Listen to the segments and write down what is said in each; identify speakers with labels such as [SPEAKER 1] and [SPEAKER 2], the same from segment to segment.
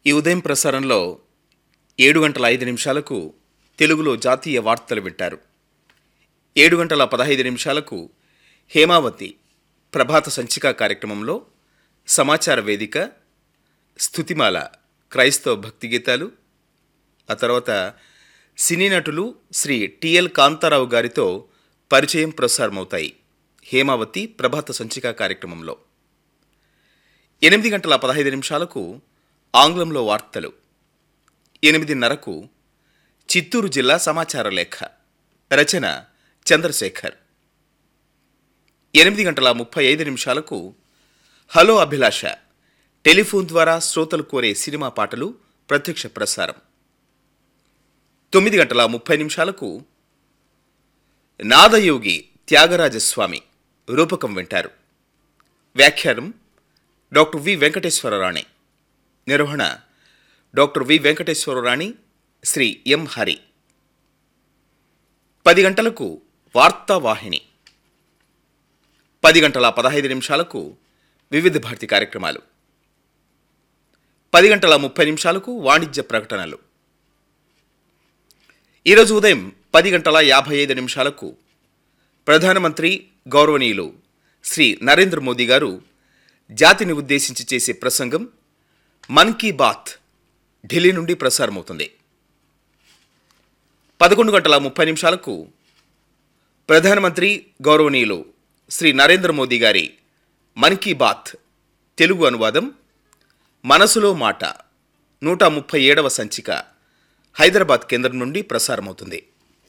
[SPEAKER 1] ఈ ఉదయం ప్రసారంలో ఏడు గంటల ఐదు నిమిషాలకు తెలుగులో జాతీయ వార్తలు వింటారు ఏడు గంటల పదహైదు నిమిషాలకు హేమావతి ప్రభాత సంచిక కార్యక్రమంలో సమాచార వేదిక స్థుతిమాల క్రైస్తవ భక్తి గీతాలు ఆ తర్వాత సినీ నటులు శ్రీ టిఎల్ కాంతారావు గారితో పరిచయం ప్రసారమవుతాయి హేమావతి ప్రభాత సంచిక కార్యక్రమంలో ఎనిమిది గంటల పదహైదు నిమిషాలకు ఆంగ్లంలో వార్తలు ఎనిమిదిన్నరకు చిత్తూరు జిల్లా సమాచార లేఖ రచన చంద్రశేఖర్ ఎనిమిది గంటల ముప్పై ఐదు నిమిషాలకు హలో అభిలాష టెలిఫోన్ ద్వారా శ్రోతలు కోరే సినిమా పాటలు ప్రత్యక్ష ప్రసారం తొమ్మిది గంటల ముప్పై నిమిషాలకు నాదయోగి త్యాగరాజస్వామి రూపకం వింటారు వ్యాఖ్యానం డాక్టర్ వి వెంకటేశ్వరరాణి నిర్వహణ doctor V Venkateswararani Sri M Hari పది గంటలకు వార్తావాహిని పది గంటల పదహైదు నిమిషాలకు వివిధ భారతి కార్యక్రమాలు పది గంటల ముప్పై నిమిషాలకు వాణిజ్య ప్రకటనలు ఈరోజు ఉదయం పది గంటల యాభై ఐదు నిమిషాలకు ప్రధానమంత్రి గౌరవనీయులు శ్రీ నరేంద్ర మోదీ గారు జాతిని ఉద్దేశించి చేసే ప్రసంగం మన్ కీ బాత్ ఢిల్లీ నుండి ప్రసారమవుతుంది పదకొండు గంటల ముప్పై నిమిషాలకు ప్రధానమంత్రి గౌరవనీయులు శ్రీ నరేంద్ర మోదీ గారి మన్ కీ బాత్ తెలుగు అనువాదం మనసులో మాట నూట ముప్పై ఏడవ సంచిక హైదరాబాద్ కేంద్రం నుండి ప్రసారమవుతుంది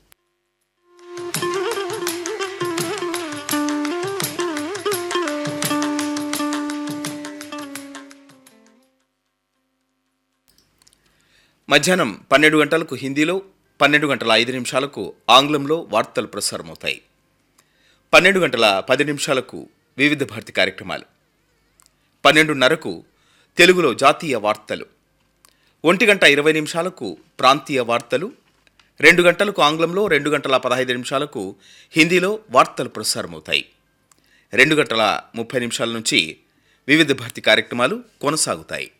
[SPEAKER 1] మధ్యాహ్నం పన్నెండు గంటలకు హిందీలో పన్నెండు గంటల ఐదు నిమిషాలకు ఆంగ్లంలో వార్తలు ప్రసారమవుతాయి పన్నెండు గంటల పది నిమిషాలకు వివిధ భారతి కార్యక్రమాలు పన్నెండున్నరకు తెలుగులో జాతీయ వార్తలు ఒంటి గంట ఇరవై నిమిషాలకు ప్రాంతీయ వార్తలు రెండు గంటలకు ఆంగ్లంలో రెండు గంటల పదహైదు నిమిషాలకు హిందీలో వార్తలు ప్రసారమవుతాయి రెండు గంటల ముప్పై నిమిషాల నుంచి వివిధ భారతి కార్యక్రమాలు కొనసాగుతాయి